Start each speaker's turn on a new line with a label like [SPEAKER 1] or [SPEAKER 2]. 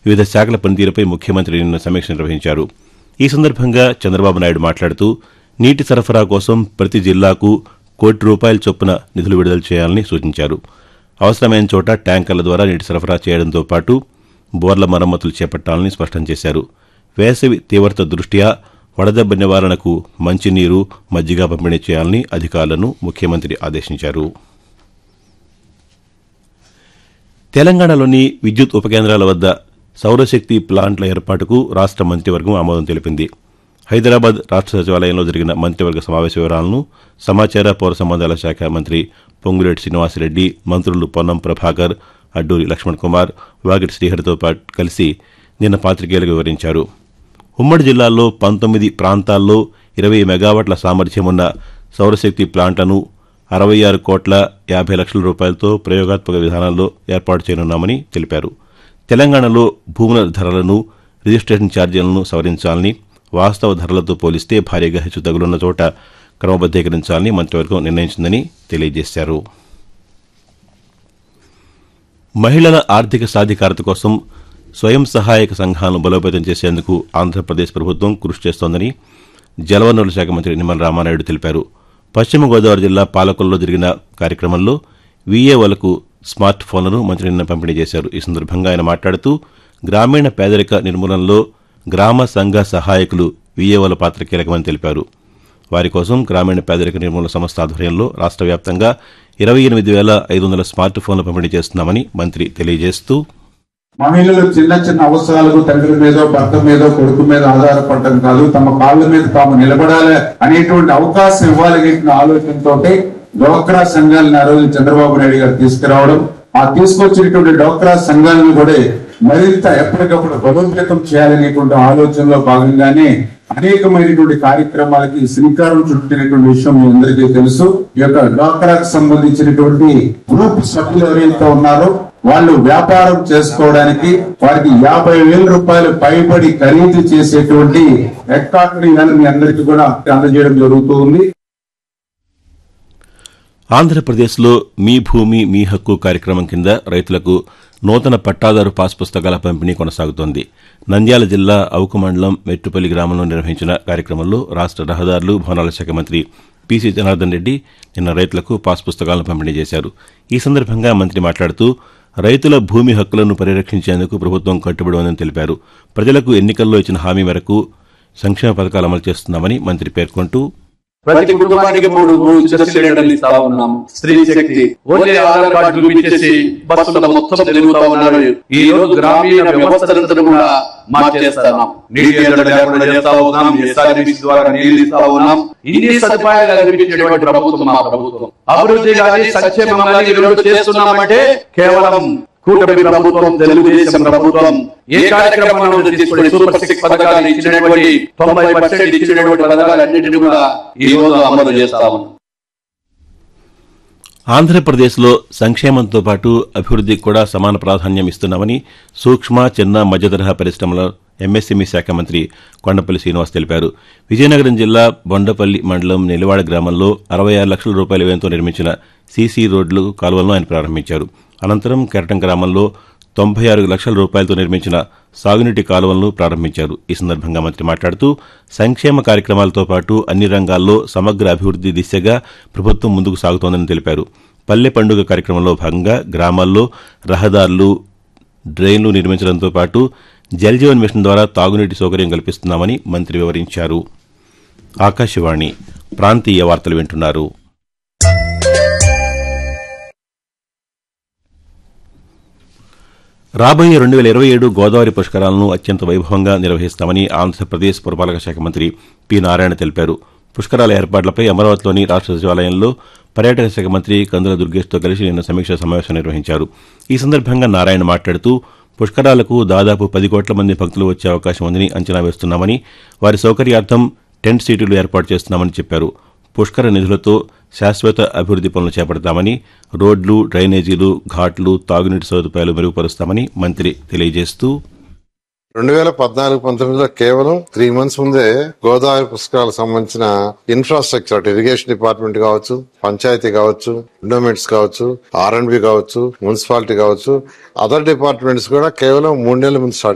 [SPEAKER 1] వివిధ శాఖల పనితీరుపై ముఖ్యమంత్రి నిన్న సమీక్ష నిర్వహించారు ఈ సందర్భంగా చంద్రబాబు నాయుడు మాట్లాడుతూ నీటి సరఫరా కోసం ప్రతి జిల్లాకు కోటి రూపాయల చొప్పున నిధులు విడుదల చేయాలని సూచించారు అవసరమైన చోట ట్యాంకర్ల ద్వారా నీటి సరఫరా చేయడంతో పాటు బోర్ల మరమ్మతులు చేపట్టాలని స్పష్టం చేశారు వేసవి తీవ్రత దృష్ట్యా వడదెబ్బ నివారణకు మంచినీరు మజ్జిగ పంపిణీ చేయాలని అధికారులను ముఖ్యమంత్రి ఆదేశించారు తెలంగాణలోని విద్యుత్ ఉపకేంద్రాల వద్ద సౌరశక్తి ప్లాంట్ల ఏర్పాటుకు రాష్ట మంత్రివర్గం ఆమోదం తెలిపింది హైదరాబాద్ రాష్ట సచివాలయంలో జరిగిన మంత్రివర్గ సమావేశ వివరాలను సమాచార పౌర సంబంధాల శాఖ మంత్రి పొంగులేటి శ్రీనివాసరెడ్డి మంత్రులు పొన్నం ప్రభాకర్ అడ్డూరి లక్ష్మణ్ కుమార్ వాగిటి శ్రీహరితో పాటు కలిసి నిన్న పాతికేయులకు వివరించారు ఉమ్మడి జిల్లాల్లో పంతొమ్మిది ప్రాంతాల్లో ఇరవై మెగావాట్ల సామర్థ్యం ఉన్న సౌరశక్తి ప్లాంట్లను అరవై ఆరు కోట్ల యాభై లక్షల రూపాయలతో ప్రయోగాత్మక విధానంలో ఏర్పాటు చేయనున్నామని తెలిపారు తెలంగాణలో భూముల ధరలను రిజిస్ట్రేషన్ ఛార్జీలను సవరించాలని వాస్తవ ధరలతో పోలిస్తే భారీగా హెచ్చు తగులున్న చోట క్రమబద్దీకరించాలని మంత్రివర్గం నిర్ణయించిందని తెలియజేశారు మహిళల ఆర్థిక సాధికారత కోసం స్వయం సహాయక సంఘాలను బలోపేతం చేసేందుకు ఆంధ్రప్రదేశ్ ప్రభుత్వం కృషి చేస్తోందని జలవనరుల శాఖ మంత్రి నిమ్మల రామానాయుడు తెలిపారు పశ్చిమ గోదావరి జిల్లా పాలకొల్లో జరిగిన కార్యక్రమంలో వీఏఓలకు స్మార్ట్ ఫోన్లను మంత్రి నిన్న పంపిణీ చేశారు ఈ సందర్భంగా ఆయన మాట్లాడుతూ గ్రామీణ పేదరిక నిర్మూలనలో గ్రామ సంఘ సహాయకులు వీఏఓల పాత్ర కీలకమని తెలిపారు వారి కోసం గ్రామీణ పేదరిక నిర్మూలన సంస్థ ఆధ్వర్యంలో రాష్ట్ర వ్యాప్తంగా ఇరవై ఎనిమిది వేల ఐదు వందల స్మార్ట్ ఫోన్లు పంపిణీ చేస్తున్నామని మంత్రి తెలియజేస్తూ
[SPEAKER 2] మహిళలు చిన్న చిన్న అవసరాలకు తండ్రి మీదో భర్త మీదో కొడుకు మీద ఆధారపడటం కాదు తమ కాళ్ళ మీద తాము నిలబడాలి అనేటువంటి అవకాశం ఇవ్వాలనేటువంటి ఆలోచనతో డోక్రా సంఘాలను ఆ రోజు చంద్రబాబు నాయుడు గారు తీసుకురావడం ఆ తీసుకొచ్చినటువంటి డోక్రా సంఘాలను కూడా మరింత ఎప్పటికప్పుడు బలోపేతం చేయాలనేటువంటి ఆలోచనలో భాగంగానే అనేకమైనటువంటి కార్యక్రమాలకి శ్రీకారం చుట్టినటువంటి విషయం మీ అందరికీ తెలుసు ఈ యొక్క డ్వాక్రాకు సంబంధించినటువంటి గ్రూప్ సభ్యులు ఎవరైతే ఉన్నారో వాళ్ళు వ్యాపారం చేసుకోవడానికి వారికి యాభై వేల రూపాయలు పైబడి ఖరీదు చేసేటువంటి రికార్డుని మీ అందరికీ కూడా అందజేయడం జరుగుతూ ఉంది
[SPEAKER 1] ఆంధ్రప్రదేశ్లో మీ భూమి మీ హక్కు కార్యక్రమం కింద రైతులకు నూతన పట్టాదారు పాస్ పుస్తకాల పంపిణీ కొనసాగుతోంది నంద్యాల జిల్లా అవుకు మండలం మెట్టుపల్లి గ్రామంలో నిర్వహించిన కార్యక్రమంలో రాష్ట రహదారులు భవనాల శాఖ మంత్రి పీసీ జనార్దన్ రెడ్డి నిన్న రైతులకు పాస్ పుస్తకాలను పంపిణీ చేశారు ఈ సందర్భంగా మంత్రి మాట్లాడుతూ రైతుల భూమి హక్కులను పరిరక్షించేందుకు ప్రభుత్వం కట్టుబడి ఉందని తెలిపారు ప్రజలకు ఎన్నికల్లో ఇచ్చిన హామీ మేరకు సంక్షేమ పథకాలు అమలు చేస్తున్నామని మంత్రి పేర్కొంటూ
[SPEAKER 3] ప్రతి కుటుంబానికి మూడు మూడు ఉచిత సిలిండర్లు ఇస్తా ఉన్నాం స్త్రీ శక్తి ఓన్లీ ఆధార్ కార్డు చూపించేసి బస్సులో మొత్తం తిరుగుతా ఉన్నారు ఈ రోజు గ్రామీణ వ్యవస్థలంతా కూడా మార్చేస్తున్నాం నీటి ఎద్దడి లేకుండా చేస్తా ఉన్నాం ఎస్ఆర్బీసీ ద్వారా నీళ్లు ఇస్తా ఉన్నాం ఇన్ని సదుపాయాలు కల్పించేటువంటి ప్రభుత్వం మా ప్రభుత్వం అభివృద్ధి కానీ సంక్షేమం కానీ ఈ రోజు చేస్తున్నామంటే కేవలం కూటమి ప్రభుత్వం తెలుగుదేశం ప్రభుత్వం ఏ కార్యక్రమాలను తీసుకుని సూపర్ సిక్స్ పథకాలు ఇచ్చినటువంటి తొంభై పర్సెంట్ ఇచ్చినటువంటి పథకాలన్నింటినీ కూడా ఈ రోజు అమలు చేస్తా ఉన్నాం
[SPEAKER 1] ఆంధ్రప్రదేశ్లో సంక్షేమంతో పాటు అభివృద్ధికి కూడా సమాన ప్రాధాన్యం ఇస్తున్నామని సూక్ష్మ చిన్న మధ్యతరహా పరిశ్రమల ఎంఎస్ఎంఈ శాఖ మంత్రి కొండపల్లి శ్రీనివాస్ తెలిపారు విజయనగరం జిల్లా బొండపల్లి మండలం నిలవాడ గ్రామంలో అరవై ఆరు లక్షల రూపాయల వ్యయంతో నిర్మించిన సీసీ రోడ్లు కాలువలను ఆయన ప్రారంభించారు అనంతరం కెరటం గ్రామంలో తొంభై ఆరు లక్షల రూపాయలతో నిర్మించిన సాగునీటి కాలువలను ప్రారంభించారు ఈ సందర్భంగా మంత్రి మాట్లాడుతూ సంక్షేమ కార్యక్రమాలతో పాటు అన్ని రంగాల్లో సమగ్ర అభివృద్ది దిశగా ప్రభుత్వం ముందుకు సాగుతోందని తెలిపారు పల్లె పండుగ కార్యక్రమంలో భాగంగా గ్రామాల్లో రహదారులు డ్రైన్లు నిర్మించడంతో పాటు జలజీవన్ మిషన్ ద్వారా తాగునీటి సౌకర్యం కల్పిస్తున్నామని మంత్రి వివరించారు ఆకాశవాణి ప్రాంతీయ వార్తలు వింటున్నారు రాబోయే రెండు వేల ఇరవై ఏడు గోదావరి పుష్కరాలను అత్యంత వైభవంగా నిర్వహిస్తామని ఆంధ్రప్రదేశ్ పురపాలక శాఖ మంత్రి పి నారాయణ తెలిపారు పుష్కరాల ఏర్పాట్లపై అమరావతిలోని రాష్ట్ర సచివాలయంలో పర్యాటక శాఖ మంత్రి కందుల దుర్గేష్తో కలిసి నిన్న సమీక్షా సమావేశం నిర్వహించారు ఈ సందర్భంగా నారాయణ మాట్లాడుతూ పుష్కరాలకు దాదాపు పది కోట్ల మంది భక్తులు వచ్చే అవకాశం ఉందని అంచనా వేస్తున్నామని వారి సౌకర్యార్థం టెంట్ సీటులు ఏర్పాటు చేస్తున్నామని చెప్పారు పుష్కర నిధులతో శాశ్వత అభివృద్ది పనులు చేపడతామని రోడ్లు డ్రైనేజీలు ఘాట్లు తాగునీటి సదుపాయాలు మెరుగుపరుస్తామని మంత్రి తెలియజేస్తూ
[SPEAKER 4] రెండు వేల పద్నాలుగు పంతొమ్మిదిలో కేవలం త్రీ మంత్స్ ముందే గోదావరి పుస్తకాలకు సంబంధించిన ఇన్ఫ్రాస్ట్రక్చర్ అటు ఇరిగేషన్ డిపార్ట్మెంట్ కావచ్చు పంచాయతీ కావచ్చు ఎండోమెంట్స్ కావచ్చు ఆర్ అండ్ బి కావచ్చు మున్సిపాలిటీ కావచ్చు అదర్ డిపార్ట్మెంట్స్ కూడా కేవలం మూడు నెలల ముందు స్టార్ట్